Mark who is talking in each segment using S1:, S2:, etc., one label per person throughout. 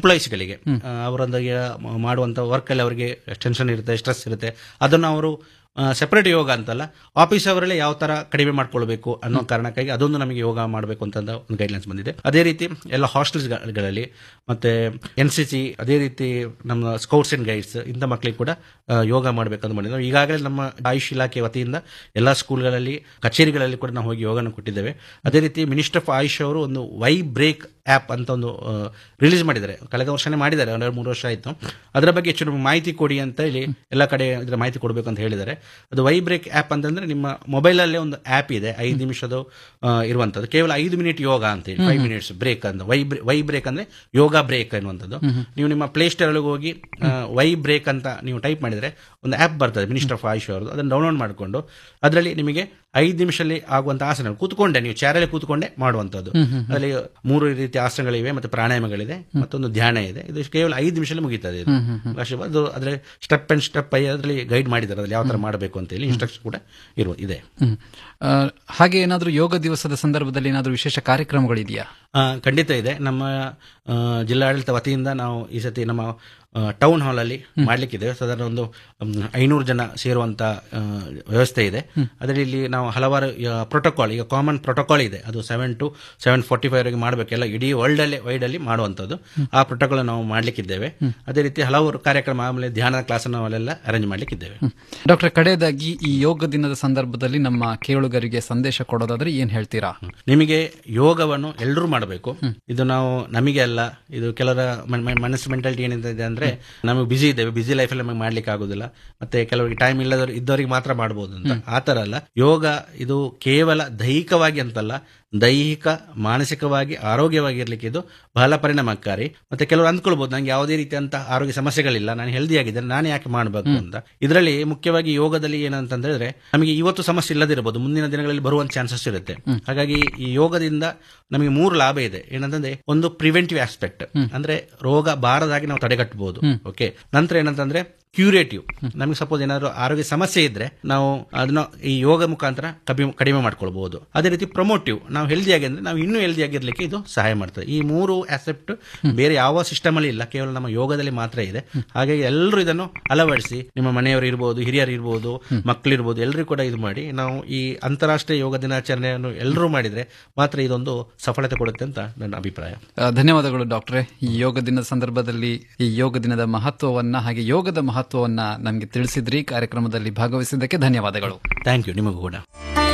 S1: ಎಂಪ್ಲಾಯೀಸ್ಗಳಿಗೆ ಅವರೊಂದಿಗೆ ಮಾಡುವಂಥ ವರ್ಕಲ್ಲಿ ಅವರಿಗೆ ಟೆನ್ಷನ್ ಇರುತ್ತೆ ಸ್ಟ್ರೆಸ್ ಇರುತ್ತೆ ಅದನ್ನು ಅವರು ಸೆಪರೇಟ್ ಯೋಗ ಅಂತಲ್ಲ ಆಫೀಸ್ ಅವರಲ್ಲೇ ಯಾವ ತರ ಕಡಿಮೆ ಮಾಡ್ಕೊಳ್ಬೇಕು ಅನ್ನೋ ಕಾರಣಕ್ಕಾಗಿ ಅದೊಂದು ನಮಗೆ ಯೋಗ ಮಾಡಬೇಕು ಅಂತ ಒಂದು ಗೈಡ್ಲೈನ್ಸ್ ಬಂದಿದೆ ಅದೇ ರೀತಿ ಎಲ್ಲ ಹಾಸ್ಟೆಲ್ಸ್ಗಳಲ್ಲಿ ಮತ್ತೆ ಎನ್ ಸಿ ಸಿ ಅದೇ ರೀತಿ ನಮ್ಮ ಸ್ಕೌಟ್ಸ್ ಅಂಡ್ ಗೈಡ್ಸ್ ಇಂಥ ಮಕ್ಕಳಿಗೆ ಕೂಡ ಆ, ಯೋಗ ಮಾಡಬೇಕಂತ ಮಾಡಿದ್ವಿ ಈಗಾಗಲೇ ನಮ್ಮ ಆಯುಷ್ ಇಲಾಖೆ ವತಿಯಿಂದ ಎಲ್ಲ ಸ್ಕೂಲ್ಗಳಲ್ಲಿ ಕಚೇರಿಗಳಲ್ಲಿ ಕೂಡ ನಾವು ಹೋಗಿ ಯೋಗನ ಕೊಟ್ಟಿದ್ದೇವೆ ಅದೇ ರೀತಿ ಮಿನಿಸ್ಟರ್ ಆಫ್ ಆಯುಷ್ ಅವರು ಒಂದು ವೈ ಬ್ರೇಕ್ ಆ್ಯಪ್ ಅಂತ ಒಂದು ರಿಲೀಸ್ ಮಾಡಿದ್ದಾರೆ ಕಳೆದ ವರ್ಷನೇ ಮಾಡಿದ್ದಾರೆ ಒಂದೆರಡು ಮೂರು ವರ್ಷ ಆಯಿತು ಅದರ ಬಗ್ಗೆ ಹೆಚ್ಚು ನಮಗೆ ಮಾಹಿತಿ ಕೊಡಿ ಅಂತ ಹೇಳಿ ಎಲ್ಲ ಕಡೆ ಇದರ ಮಾಹಿತಿ ಕೊಡಬೇಕು ಅಂತ ಹೇಳಿದ್ದಾರೆ ಅದು ವೈ ಬ್ರೇಕ್ ಆ್ಯಪ್ ಅಂತಂದ್ರೆ ನಿಮ್ಮ ಮೊಬೈಲಲ್ಲೇ ಒಂದು ಆ್ಯಪ್ ಇದೆ ಐದು ನಿಮಿಷದ ಆ, ಇರುವಂಥದ್ದು ಕೇವಲ ಐದು ಮಿನಿಟ್ ಯೋಗ ಅಂತ ಹೇಳಿ ಫೈವ್ ಮಿನಿಟ್ಸ್ ಬ್ರೇಕ್ ಅಂತ ವೈ ವೈ ಬ್ರೇಕ್ ಅಂದ್ರೆ ಯೋಗ ಬ್ರೇಕ್ ಅನ್ನುವಂಥದ್ದು ನೀವು ನಿಮ್ಮ ಪ್ಲೇ ಸ್ಟೋರ್ ಹೋಗಿ ವೈ ಬ್ರೇಕ್ ಅಂತ ನೀವು ಟೈಪ್ ಮಾಡಿದ್ರೆ ಒಂದು ಆ್ಯಪ್ ಬರ್ತದೆ ಮಿನಿಸ್ಟರ್ ಆಫ್ ಆಯುಷ್ ಅವರದ್ದು ಅದನ್ನು ಡೌನ್ಲೋಡ್ ಮಾಡಿಕೊಂಡು ಅದರಲ್ಲಿ ನಿಮಗೆ ಐದು ನಿಮಿಷದಲ್ಲಿ ಆಗುವಂಥ ಆಸನ ಕೂತ್ಕೊಂಡೆ ನೀವು ಚಾರಲ್ಲಿ ಕೂತ್ಕೊಂಡೆ ಮಾಡುವಂಥದ್ದು ಅದರಲ್ಲಿ ಮೂರು ರೀತಿಯ ಆಸನಗಳಿವೆ ಮತ್ತೆ ಪ್ರಾಣಾಯಾಮಗಳಿದೆ ಮತ್ತೊಂದು ಧ್ಯಾನ ಇದೆ ಇದು ಕೇವಲ ಐದು ನಿಮಿಷದಲ್ಲಿ ಮುಗೀತದೆ ಇದು ಅಷ್ಟೇ ಅದು ಅದ್ರ ಸ್ಟೆಪ್ ಅಂಡ್ ಸ್ಟೆಪ್ ಅದರಲ್ಲಿ ಗೈಡ್ ಮಾಡಿದ್ದಾರೆ ಅದ್ರಲ್ಲಿ ಯಾವ ತರ ಮಾಡಬೇಕು ಅಂತ ಹೇಳಿ ಇನ್ಸ್ಟ್ರಕ್ಷನ್ ಕೂಡ ಇರುವ ಇದೆ
S2: ಹ್ಮ್. ಆ, ಹಾಗೆ ಏನಾದರೂ ಯೋಗ ದಿವಸದ ಸಂದರ್ಭದಲ್ಲಿ ಏನಾದರೂ ವಿಶೇಷ ಕಾರ್ಯಕ್ರಮಗಳಿದೆಯಾ
S1: ಆ, ಖಂಡಿತ ಇದೆ ನಮ್ಮ ಆ, ಜಿಲ್ಲಾಡಳಿತ ವತಿಯಿಂದ ನಾವು ಈ ಸತಿ ನಮ್ಮ ಟೌನ್ ಹಾಲ್ ಅಲ್ಲಿ ಮಾಡ್ಲಿಕ್ಕಿದೆ ಸಾಧಾರಣ ಒಂದು ಐನೂರು ಜನ ಸೇರುವಂತ ಆ, ವ್ಯವಸ್ಥೆ ಇದೆ ಅದರಲ್ಲಿ ಇಲ್ಲಿ ನಾವು ಹಲವಾರು ಪ್ರೋಟೋಕಾಲ್ ಈಗ ಕಾಮನ್ ಪ್ರೋಟೋಕಾಲ್ ಇದೆ ಅದು seven to seven forty five ವರೆಗೆ ಮಾಡಬೇಕೆಲ್ಲ ಇಡೀ ವರ್ಲ್ಡ್ ಅಲ್ಲಿ ವೈಡ್ ಅಲ್ಲಿ ಮಾಡುವಂತದ್ದು ಆ ಪ್ರೋಟೋಕಾಲ್ ನಾವು ಮಾಡ್ಲಿಕ್ಕಿದ್ದೇವೆ ಅದೇ ರೀತಿ ಹಲವಾರು ಕಾರ್ಯಕ್ರಮ ಆಮೇಲೆ ಧ್ಯಾನದ ಕ್ಲಾಸ್ ನಾವೆಲ್ಲ ಅರೇಂಜ್ ಮಾಡ್ಲಿಕ್ಕಿದ್ದೇವೆ
S2: ಡಾಕ್ಟರ್ ಕಡೆಯದಾಗಿ ಈ ಯೋಗ ದಿನದ ಸಂದರ್ಭದಲ್ಲಿ ನಮ್ಮ ಕೇಳುಗರಿಗೆ ಸಂದೇಶ ಕೊಡೋದಾದ್ರೆ ಏನ್ ಹೇಳ್ತೀರಾ
S1: ನಿಮಗೆ ಯೋಗವನ್ನು ಎಲ್ಲರೂ ಮಾಡಬೇಕು ಇದು ನಾವು ನಮಗೆ ಅಲ್ಲ ಇದು ಕೆಲವರ ಮನ್- ಮನ್- ಮನಸ್ಸು ಮೆಂಟಾಲಿಟಿ ಏನಿದೆ ಅಂದ್ರೆ ನಮಗೆ ಬಿಸಿ ಇದ್ದೇವೆ ಬಿಸಿ ಲೈಫಲ್ಲಿ ನಮಗೆ ಮಾಡ್ಲಿಕ್ಕೆ ಆಗುದಿಲ್ಲ ಮತ್ತೆ ಕೆಲವರಿಗೆ ಟೈಮ್ ಇಲ್ಲದವ್ರು ಇದ್ದವರಿಗೆ ಮಾತ್ರ ಮಾಡಬಹುದು ಅಂತ ಆ ತರ ಅಲ್ಲ ಯೋಗ ಇದು ಕೇವಲ ದೈಹಿಕವಾಗಿ ಅಂತಲ್ಲ ದೈಹಿಕ ಮಾನಸಿಕವಾಗಿ ಆರೋಗ್ಯವಾಗಿರ್ಲಿಕ್ಕೆ ಇದು ಬಹಳ ಪರಿಣಾಮಕಾರಿ ಮತ್ತೆ ಕೆಲವರು ಅಂದ್ಕೊಳ್ಬಹುದು ನಂಗೆ ಯಾವುದೇ ರೀತಿಯಂತ ಆರೋಗ್ಯ ಸಮಸ್ಯೆಗಳಿಲ್ಲ ನಾನು ಹೆಲ್ದಿ ಆಗಿದ್ದೇನೆ ನಾನು ಯಾಕೆ ಮಾಡಬೇಕು ಅಂತ ಇದರಲ್ಲಿ ಮುಖ್ಯವಾಗಿ ಯೋಗದಲ್ಲಿ ಏನಂತ ಹೇಳಿದ್ರೆ ನಮಗೆ ಇವತ್ತು ಸಮಸ್ಯೆ ಇಲ್ಲದಿರಬಹುದು ಮುಂದಿನ ದಿನಗಳಲ್ಲಿ ಬರುವಂತ ಚಾನ್ಸಸ್ ಇರುತ್ತೆ ಹಾಗಾಗಿ ಈ ಯೋಗದಿಂದ ನಮಗೆ ಮೂರು ಲಾಭ ಇದೆ ಏನಂತಂದ್ರೆ ಒಂದು ಪ್ರಿವೆಂಟಿವ್ ಆಸ್ಪೆಕ್ಟ್ ಅಂದ್ರೆ ರೋಗ ಬಾರದಾಗಿ ನಾವು ತಡೆಗಟ್ಟಬಹುದು ಓಕೆ ನಂತರ ಏನಂತಂದ್ರೆ ಕ್ಯೂರೇಟಿವ್ ನಮಗೆ ಸಪೋಸ್ ಏನಾದ್ರು ಆರೋಗ್ಯ ಸಮಸ್ಯೆ ಇದ್ರೆ ನಾವು ಅದನ್ನ ಈ ಯೋಗ ಮುಖಾಂತರ ಕಡಿಮೆ ಕಡಿಮೆ ಮಾಡ್ಕೊಳ್ಬಹುದು ಅದೇ ರೀತಿ ಪ್ರಮೋಟಿವ್ ನಾವು ಹೆಲ್ದಿ ಆಗಿ ಅಂದ್ರೆ ನಾವು ಇನ್ನೂ ಹೆಲ್ದಿ ಆಗಿರ್ಲಿಕ್ಕೆ ಇದು ಸಹಾಯ ಮಾಡ್ತದೆ ಈ ಮೂರು ಆಸೆಪ್ಟ್ ಬೇರೆ ಯಾವ ಸಿಸ್ಟಮ್ ಅಲ್ಲಿ ಇಲ್ಲ ಕೇವಲ ನಮ್ಮ ಯೋಗದಲ್ಲಿ ಮಾತ್ರ ಇದೆ ಹಾಗಾಗಿ ಎಲ್ಲರೂ ಇದನ್ನು ಅಳವಡಿಸಿ ನಿಮ್ಮ ಮನೆಯವರು ಇರ್ಬೋದು ಹಿರಿಯರು ಇರ್ಬೋದು ಮಕ್ಕಳಿರ್ಬೋದು ಎಲ್ಲರೂ ಕೂಡ ಇದು ಮಾಡಿ ನಾವು ಈ ಅಂತಾರಾಷ್ಟ್ರೀಯ ಯೋಗ ದಿನಾಚರಣೆಯನ್ನು ಎಲ್ಲರೂ ಮಾಡಿದ್ರೆ ಮಾತ್ರ ಇದೊಂದು ಸಫಲತೆ ಕೊಡುತ್ತೆ ಅಂತ ನನ್ನ ಅಭಿಪ್ರಾಯ
S2: ಆ, ಧನ್ಯವಾದಗಳು ಡಾಕ್ಟ್ರೆ ಈ ಯೋಗ ದಿನದ ಸಂದರ್ಭದಲ್ಲಿ ಈ ಯೋಗ ದಿನದ ಮಹತ್ವವನ್ನ ಹಾಗೆ ಯೋಗದ ಮಹತ್ವವನ್ನ ನಮಗೆ ತಿಳಿಸಿದ್ರಿ ಕಾರ್ಯಕ್ರಮದಲ್ಲಿ ಭಾಗವಹಿಸಿದ್ದಕ್ಕೆ ಧನ್ಯವಾದಗಳು
S1: ಥ್ಯಾಂಕ್ ಯು ನಿಮಗೂ ಕೂಡ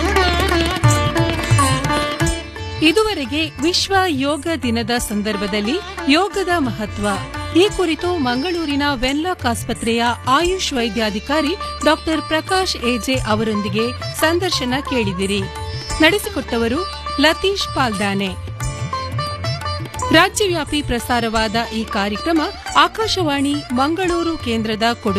S3: ಇದುವರೆಗೆ ವಿಶ್ವ ಯೋಗ ದಿನದ ಸಂದರ್ಭದಲ್ಲಿ ಯೋಗದ ಮಹತ್ವ ಈ ಕುರಿತು ಮಂಗಳೂರಿನ ವೆನ್ಲಾಕ್ ಆಸ್ಪತ್ರೆಯ ಆಯುಷ್ ವೈದ್ಯಾಧಿಕಾರಿ ಡಾಕ್ಟರ್ ಪ್ರಕಾಶ್ ಎಜೆ ಅವರೊಂದಿಗೆ ಸಂದರ್ಶನ ಕೇಳಿದಿರಿ ನಡೆಸಿಕೊಟ್ಟವರು ಲತೀಶ್ ಪಾಲ್ದಾನೆ ರಾಜ್ಯವ್ಯಾಪಿ ಪ್ರಸಾರವಾದ ಈ ಕಾರ್ಯಕ್ರಮ ಆಕಾಶವಾಣಿ ಮಂಗಳೂರು ಕೇಂದ್ರದ ಕೊಡುಗೆ